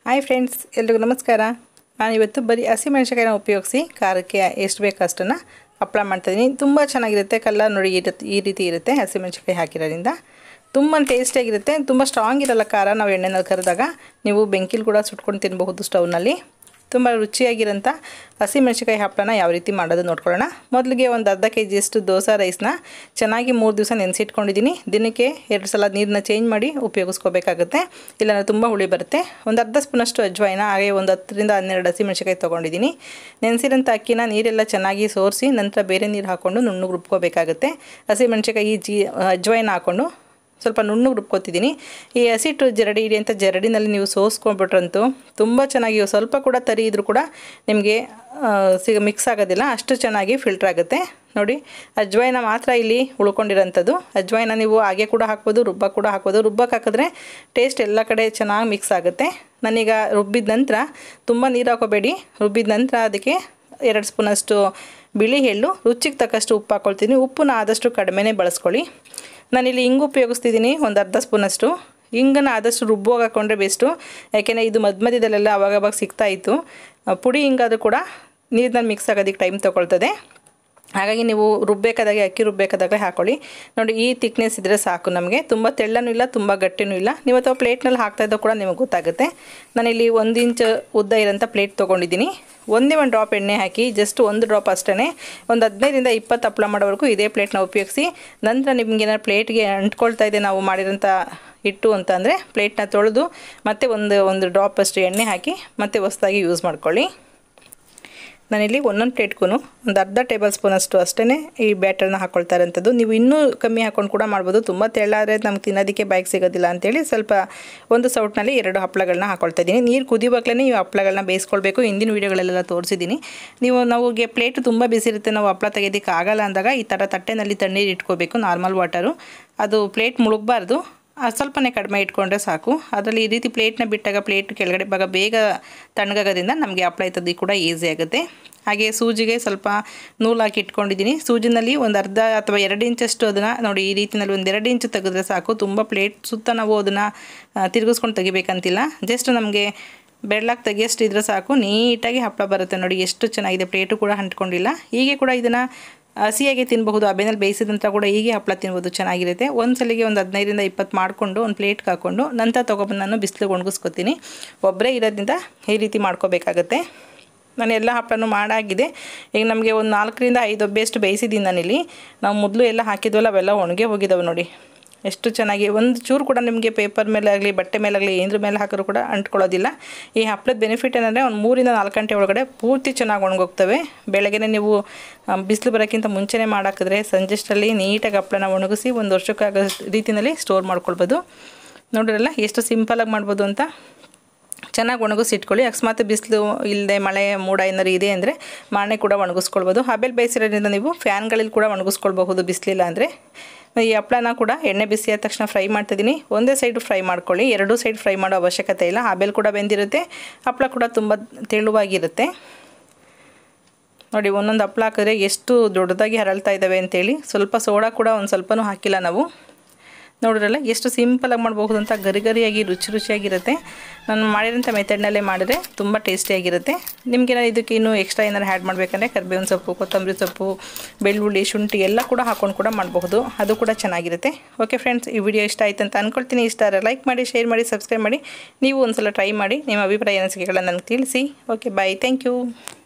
hi friends ಎಲ್ರಿಗೂ ನಮಸ್ಕಾರ ನಾನಿವತ್ತು ಬರೀ ಹಸಿಮೆಣ್ಸಿಕಾಯಿನ ಉಪಯೋಗಿಸಿ ಖಾರಕ್ಕೆ ಎಷ್ಟು ಬೇಕು ಅಷ್ಟನ್ನು ಹಪ್ಪಳ ಮಾಡ್ತಾಯಿದ್ದೀನಿ ತುಂಬ ಚೆನ್ನಾಗಿರುತ್ತೆ ಕಲರ್ ನೋಡಿ ಈ ರೀತಿ ಈ ರೀತಿ ಇರುತ್ತೆ ಹಸಿಮೆಣ್ಸಿಕಾಯಿ ಹಾಕಿರೋದ್ರಿಂದ ತುಂಬ ಟೇಸ್ಟಿಯಾಗಿರುತ್ತೆ ತುಂಬ ಸ್ಟ್ರಾಂಗ್ ಇರಲ್ಲ ಖಾರ ನಾವು ಎಣ್ಣೆನಲ್ಲಿ ಕರೆದಾಗ ನೀವು ಬೆಂಕಿಲಿ ಕೂಡ ಸುಟ್ಕೊಂಡು ತಿನ್ನಬಹುದು ಸ್ಟವ್ನಲ್ಲಿ ತುಂಬ ರುಚಿಯಾಗಿರೋಂಥ ಹಸಿಮೆಣ್ಸಿಕಾಯಿ ಹಪ್ಪಳನ ಯಾವ ರೀತಿ ಮಾಡೋದು ನೋಡ್ಕೊಳ್ಳೋಣ ಮೊದಲಿಗೆ ಒಂದು ಅರ್ಧ ಕೆ ಜಿಯಷ್ಟು ದೋಸೆ ರೈಸ್ನ ಚೆನ್ನಾಗಿ ಮೂರು ದಿವಸ ನೆನೆಸಿಟ್ಕೊಂಡಿದ್ದೀನಿ ದಿನಕ್ಕೆ ಎರಡು ಸಲ ನೀರನ್ನ ಚೇಂಜ್ ಮಾಡಿ ಉಪಯೋಗಿಸ್ಕೋಬೇಕಾಗುತ್ತೆ ಇಲ್ಲಾಂದರೆ ತುಂಬ ಹುಳಿ ಬರುತ್ತೆ ಒಂದು ಅರ್ಧ ಸ್ಪೂನಷ್ಟು ಅಜ್ವಾಯಿನ ಹಾಗೆ ಒಂದು ಹತ್ತರಿಂದ ಹನ್ನೆರಡು ಹಸಿಮೆಣ್ಸಿಕಾಯಿ ತೊಗೊಂಡಿದ್ದೀನಿ ನೆನೆಸಿರೋಂಥ ಅಕ್ಕಿನ ನೀರೆಲ್ಲ ಚೆನ್ನಾಗಿ ಸೋರಿಸಿ ನಂತರ ಬೇರೆ ನೀರು ಹಾಕ್ಕೊಂಡು ನುಣ್ಣಗೆ ರುಬ್ಕೋಬೇಕಾಗುತ್ತೆ ಹಸಿಮೆಣ್ಸಿಕಾಯಿ ಜೀ ಅಜ್ವಾಯಿನ ಹಾಕ್ಕೊಂಡು ಸ್ವಲ್ಪ ನುಣ್ಣಗೆ ರುಬ್ಕೊತಿದ್ದೀನಿ ಈ ಹಸಿಟ್ಟು ಜರಡಿ ಇಡಿ ಅಂತ ಜರಡಿನಲ್ಲಿ ನೀವು ಸೋಸ್ಕೊಂಡ್ಬಿಟ್ರಂತೂ ತುಂಬ ಚೆನ್ನಾಗಿ ಸ್ವಲ್ಪ ಕೂಡ ತರಿ ಇದ್ರೂ ಕೂಡ ನಿಮಗೆ ಸಿಗ ಮಿಕ್ಸ್ ಆಗೋದಿಲ್ಲ ಅಷ್ಟು ಚೆನ್ನಾಗಿ ಫಿಲ್ಟ್ರ್ ಆಗುತ್ತೆ ನೋಡಿ ಅಜ್ವಾಯಿನ ಮಾತ್ರ ಇಲ್ಲಿ ಉಳ್ಕೊಂಡಿರೋಂಥದ್ದು ಅಜ್ವಾಯಿನ ನೀವು ಹಾಗೆ ಕೂಡ ಹಾಕ್ಬೋದು ರುಬ್ಬ ಕೂಡ ಹಾಕ್ಬೋದು ರುಬ್ಬಕ್ಕೆ ಹಾಕಿದ್ರೆ ಟೇಸ್ಟ್ ಎಲ್ಲ ಕಡೆ ಚೆನ್ನಾಗಿ ಮಿಕ್ಸ್ ಆಗುತ್ತೆ ನಾನೀಗ ರುಬ್ಬಿದ ನಂತರ ತುಂಬ ನೀರು ಹಾಕೋಬೇಡಿ ರುಬ್ಬಿದ ನಂತರ ಅದಕ್ಕೆ ಎರಡು ಸ್ಪೂನಷ್ಟು ಬಿಳಿ ಎಳ್ಳು ರುಚಿಗೆ ತಕ್ಕಷ್ಟು ಉಪ್ಪು ಹಾಕ್ಕೊಳ್ತೀನಿ ಉಪ್ಪನ್ನ ಆದಷ್ಟು ಕಡಿಮೆನೇ ಬಳಸ್ಕೊಳ್ಳಿ ನಾನಿಲ್ಲಿ ಹಿಂಗು ಉಪಯೋಗಿಸ್ತಿದ್ದೀನಿ ಒಂದು ಅರ್ಧ ಸ್ಪೂನಷ್ಟು ಹಿಂಗನ್ನು ಆದಷ್ಟು ರುಬ್ಬೋಗಿ ಹಾಕ್ಕೊಂಡ್ರೆ ಬೆಸ್ಟು ಯಾಕೆಂದರೆ ಇದು ಮಧ್ಯ ಮಧ್ಯದಲ್ಲೆಲ್ಲ ಅವಾಗವಾಗ ಸಿಗ್ತಾಯಿತ್ತು ಪುಡಿ ಹಿಂಗಾದರೂ ಕೂಡ ನೀರಿನಲ್ಲಿ ಮಿಕ್ಸ್ ಆಗೋದಕ್ಕೆ ಟೈಮ್ ತೊಗೊಳ್ತದೆ ಹಾಗಾಗಿ ನೀವು ರುಬ್ಬೇಕಾದಾಗೆ ಅಕ್ಕಿ ರುಬ್ಬೇಕಾದಾಗಲೇ ಹಾಕೊಳ್ಳಿ ನೋಡಿ ಈ ತಿಕ್ನೆಸ್ ಇದ್ದರೆ ಸಾಕು ನಮಗೆ ತುಂಬ ತೆಳ್ಳನೂ ಇಲ್ಲ ತುಂಬ ಗಟ್ಟಿನೂ ಇಲ್ಲ ನೀವು ಅಥವಾ ಪ್ಲೇಟ್ನಲ್ಲಿ ಹಾಕ್ತಾಯಿದ್ದೋ ಕೂಡ ನಿಮಗೆ ಗೊತ್ತಾಗುತ್ತೆ ನಾನಿಲ್ಲಿ ಒಂದು ಇಂಚ್ ಉದ್ದ ಇರೋಂಥ ಪ್ಲೇಟ್ ತೊಗೊಂಡಿದ್ದೀನಿ ಒಂದೇ ಒಂದು ಡ್ರಾಪ್ ಎಣ್ಣೆ ಹಾಕಿ ಜಸ್ಟ್ ಒಂದು ಡ್ರಾಪ್ ಅಷ್ಟೇ ಒಂದು ಹದಿನೈದರಿಂದ ಇಪ್ಪತ್ತು ಹಪ್ಪಳ ಮಾಡೋವರೆಗೂ ಇದೇ ಪ್ಲೇಟ್ನ ಉಪಯೋಗಿಸಿ ನಂತರ ನಿಮ್ಗೆ ಏನಾದ್ರು ಪ್ಲೇಟ್ಗೆ ಅಂಟ್ಕೊಳ್ತಾ ಇದೆ ನಾವು ಮಾಡಿರೋಂಥ ಹಿಟ್ಟು ಅಂತ ಅಂದರೆ ಪ್ಲೇಟ್ನ ತೊಳೆದು ಮತ್ತೆ ಒಂದು ಒಂದು ಡ್ರಾಪ್ ಅಷ್ಟು ಎಣ್ಣೆ ಹಾಕಿ ಮತ್ತೆ ಹೊಸದಾಗಿ ಯೂಸ್ ಮಾಡ್ಕೊಳ್ಳಿ ನಾನಿಲ್ಲಿ ಒಂದೊಂದು ಪ್ಲೇಟ್ಗೂ ಒಂದು ಅರ್ಧ ಟೇಬಲ್ ಸ್ಪೂನಷ್ಟು ಅಷ್ಟೇ ಈ ಬ್ಯಾಟರ್ನ ಹಾಕ್ಕೊಳ್ತಾ ಇರೋಂಥದ್ದು ನೀವು ಇನ್ನೂ ಕಮ್ಮಿ ಹಾಕ್ಕೊಂಡು ಕೂಡ ಮಾಡ್ಬೋದು ತುಂಬ ತೆಳ್ಳಾದರೆ ನಮ್ಗೆ ತಿನ್ನೋದಕ್ಕೆ ಬಾಯಿಗೆ ಸಿಗೋದಿಲ್ಲ ಅಂತೇಳಿ ಸ್ವಲ್ಪ ಒಂದು ಸೌಟ್ನಲ್ಲಿ ಎರಡು ಹಪ್ಪಳಗಳನ್ನ ಹಾಕ್ಕೊಳ್ತಾ ಇದ್ದೀನಿ ನೀರು ಕುದಿಯುವಾಗಲೇ ನೀವು ಹಪ್ಪಳಗಳನ್ನ ಬೇಯಿಸ್ಕೊಳ್ಬೇಕು ಹಿಂದಿನ ವೀಡಿಯೋಗಳೆಲ್ಲ ತೋರಿಸಿದ್ದೀನಿ ನೀವು ನಾವುಗೆ ಪ್ಲೇಟ್ ತುಂಬ ಬಿಸಿರುತ್ತೆ ನಾವು ಹಪ್ಪಳ ತೆಗೆಯೋದಕ್ಕೆ ಆಗಲ್ಲ ಅಂದಾಗ ಈ ಥರ ತಟ್ಟೆನಲ್ಲಿ ತಣ್ಣೀರು ಇಟ್ಕೋಬೇಕು ನಾರ್ಮಲ್ ವಾಟರು ಅದು ಪ್ಲೇಟ್ ಮುಳುಗಬಾರ್ದು ಸ್ವಲ್ಪನೇ ಕಡಿಮೆ ಇಟ್ಕೊಂಡ್ರೆ ಸಾಕು ಅದರಲ್ಲಿ ಈ ರೀತಿ ಪ್ಲೇಟ್ನ ಬಿಟ್ಟಾಗ ಪ್ಲೇಟ್ ಕೆಳಗಡೆ ಭಾಗ ಬೇಗ ತಣ್ಣಗಾಗೋದ್ರಿಂದ ನಮಗೆ ಹಪ್ಪಳ ಎತ್ತೋದು ಕೂಡ ಈಸಿ ಆಗುತ್ತೆ ಹಾಗೆ ಸೂಜಿಗೆ ಸ್ವಲ್ಪ ನೂಲು ಹಾಕಿ ಇಟ್ಕೊಂಡಿದ್ದೀನಿ ಸೂಜಿನಲ್ಲಿ ಒಂದು ಅರ್ಧ ಅಥವಾ ಎರಡು ಇಂಚಷ್ಟು ಅದನ್ನು ನೋಡಿ ಈ ರೀತಿಯಲ್ಲಿ ಒಂದು ಎರಡು ಇಂಚು ತೆಗೆದ್ರೆ ಸಾಕು ತುಂಬ ಪ್ಲೇಟ್ ಸುತ್ತ ನಾವು ಅದನ್ನು ತಿರುಗಿಸ್ಕೊಂಡು ತೆಗಿಬೇಕಂತಿಲ್ಲ ಜಸ್ಟ್ ನಮಗೆ ಬೆಳ್ಳಾಗಿ ತೆಗಿಯಷ್ಟು ಇದ್ರೆ ಸಾಕು ನೀಟಾಗಿ ಹಪ್ಪಳ ಬರುತ್ತೆ ನೋಡಿ ಎಷ್ಟು ಚೆನ್ನಾಗಿದೆ ಪ್ಲೇಟು ಕೂಡ ಅಂಟ್ಕೊಂಡಿಲ್ಲ ಹೀಗೆ ಕೂಡ ಇದನ್ನು ಹಸಿಯಾಗಿ ತಿನ್ನಬಹುದು ಹಬೆನಲ್ಲಿ ಬೇಯಿಸಿದ ನಂತರ ಕೂಡ ಹೀಗೆ ಹಪ್ಪಳ ತಿನ್ಬೋದು ಚೆನ್ನಾಗಿರುತ್ತೆ ಒಂದು ಸಲಿಗೆ ಒಂದು ಹದಿನೈದರಿಂದ ಇಪ್ಪತ್ತು ಮಾಡಿಕೊಂಡು ಒಂದು ಪ್ಲೇಟ್ಗೆ ಹಾಕ್ಕೊಂಡು ನಂತರ ತೊಗೊಬಂದು ನಾನು ಬಿಸಿಲಿಗೆ ಒಣಗಿಸ್ಕೊತೀನಿ ಒಬ್ಬರೇ ಇರೋದ್ರಿಂದ ಈ ರೀತಿ ಮಾಡ್ಕೋಬೇಕಾಗತ್ತೆ ನಾನು ಎಲ್ಲ ಹಪ್ಪಳನೂ ಮಾಡಾಗಿದೆ ಈಗ ನಮಗೆ ಒಂದು ನಾಲ್ಕರಿಂದ ಐದು ಒಬ್ಬೆಷ್ಟು ಬೇಯಿಸಿದ್ದೀನಿ ನಾನಿಲ್ಲಿ ನಾವು ಮೊದಲು ಎಲ್ಲ ಹಾಕಿದ್ವಲ್ಲ ಅವೆಲ್ಲ ಒಣಗೆ ಹೋಗಿದ್ದಾವೆ ನೋಡಿ ಎಷ್ಟು ಚೆನ್ನಾಗಿ ಒಂದು ಚೂರು ಕೂಡ ನಿಮಗೆ ಪೇಪರ್ ಮೇಲೆ ಆಗಲಿ ಬಟ್ಟೆ ಮೇಲಾಗಲಿ ಏನದ್ರ ಮೇಲೆ ಹಾಕಿದ್ರು ಕೂಡ ಅಂಟ್ಕೊಳ್ಳೋದಿಲ್ಲ ಈ ಹಪ್ಪಳದ ಬೆನಿಫಿಟ್ ಏನಂದರೆ ಒಂದು ಮೂರಿಂದ ನಾಲ್ಕು ಗಂಟೆ ಒಳಗಡೆ ಪೂರ್ತಿ ಚೆನ್ನಾಗಿ ಒಣಗೋಗ್ತವೆ ಬೆಳಗ್ಗೆ ನೀವು ಬಿಸಿಲು ಬರೋಕ್ಕಿಂತ ಮುಂಚೆನೇ ಮಾಡಾಕಿದ್ರೆ ಸಂಜೆಷ್ಟಲ್ಲಿ ನೀಟಾಗಿ ಹಪ್ಪಳನ ಒಣಗಿಸಿ ಒಂದು ವರ್ಷಕ್ಕಾಗೋ ರೀತಿಯಲ್ಲಿ ಸ್ಟೋರ್ ಮಾಡ್ಕೊಳ್ಬೋದು ನೋಡಿರಲ್ಲ ಎಷ್ಟು ಸಿಂಪಲಾಗಿ ಮಾಡ್ಬೋದು ಅಂತ ಚೆನ್ನಾಗಿ ಒಣಗಿಸಿ ಇಟ್ಕೊಳ್ಳಿ ಅಕಸ್ಮಾತ್ ಬಿಸಿಲು ಇಲ್ಲದೆ ಮಳೆ ಮೋಡ ಏನಾರು ಇದೆ ಅಂದರೆ ಮಾಣೆ ಕೂಡ ಒಣಗಿಸ್ಕೊಳ್ಬೋದು ಹಬೆಲ್ ಬೇಯಿಸಿರೋದ್ರಿಂದ ನೀವು ಫ್ಯಾನ್ಗಳಲ್ಲಿ ಕೂಡ ಒಣಗಿಸ್ಕೊಳ್ಬಹುದು ಬಿಸಿಲಿಲ್ಲ ಅಂದರೆ ಈ ಹಪ್ಪಳನ ಕೂಡ ಎಣ್ಣೆ ಬಿಸಿ ಆದ ತಕ್ಷಣ ಫ್ರೈ ಮಾಡ್ತಿದ್ದೀನಿ ಒಂದೇ ಸೈಡ್ ಫ್ರೈ ಮಾಡ್ಕೊಳ್ಳಿ ಎರಡೂ ಸೈಡ್ ಫ್ರೈ ಮಾಡೋ ಅವಶ್ಯಕತೆ ಇಲ್ಲ ಹಬೆಲ್ ಕೂಡ ಬೆಂದಿರುತ್ತೆ ಹಪ್ಪಳ ಕೂಡ ತುಂಬ ತೆಳುವಾಗಿರುತ್ತೆ ನೋಡಿ ಒಂದೊಂದು ಹಪ್ಪಳ ಹಾಕಿದ್ರೆ ಎಷ್ಟು ದೊಡ್ಡದಾಗಿ ಹರಳ್ತಾ ಇದ್ದಾವೆ ಅಂತೇಳಿ ಸ್ವಲ್ಪ ಸೋಡಾ ಕೂಡ ಒಂದು ಸ್ವಲ್ಪನೂ ಹಾಕಿಲ್ಲ ನಾವು ನೋಡಿದ್ರಲ್ಲ ಎಷ್ಟು ಸಿಂಪಲಾಗಿ ಮಾಡಬಹುದು ಅಂತ ಗರಿ ಗರಿಯಾಗಿ ರುಚಿ ರುಚಿಯಾಗಿರುತ್ತೆ ನಾನು ಮಾಡಿರೋಂಥ ಮೆಥಡ್ನಲ್ಲೇ ಮಾಡಿದ್ರೆ ತುಂಬ ಟೇಸ್ಟಿಯಾಗಿರುತ್ತೆ ನಿಮಗೆ ಇದಕ್ಕೆ ಇನ್ನೂ ಎಕ್ಸ್ಟ್ರಾ ಏನಾರು ಆ್ಯಡ್ ಮಾಡಬೇಕಂದ್ರೆ ಕರಿಬೇವಿನ ಸೊಪ್ಪು ಕೊತ್ತಂಬರಿ ಸೊಪ್ಪು ಬೆಳ್ಳುಳ್ಳಿ ಶುಂಠಿ ಎಲ್ಲ ಕೂಡ ಹಾಕೊಂಡು ಕೂಡ ಮಾಡಬಹುದು ಅದು ಕೂಡ ಚೆನ್ನಾಗಿರುತ್ತೆ ಓಕೆ ಫ್ರೆಂಡ್ಸ್ ಈ ವಿಡಿಯೋ ಇಷ್ಟ ಆಯ್ತು ಅಂತ ಅಂದ್ಕೊಳ್ತೀನಿ ಇಷ್ಟ ಆದರೆ ಲೈಕ್ ಮಾಡಿ ಶೇರ್ ಮಾಡಿ ಸಬ್ಸ್ಕ್ರೈಬ್ ಮಾಡಿ ನೀವು ಒಂದು ಸಲ ಟ್ರೈ ಮಾಡಿ ನಿಮ್ಮ ಅಭಿಪ್ರಾಯ ಅನಿಸಿಕೆಗಳನ್ನು ನನಗೆ ತಿಳಿಸಿ ಓಕೆ ಬಾಯ್ ಥ್ಯಾಂಕ್ ಯು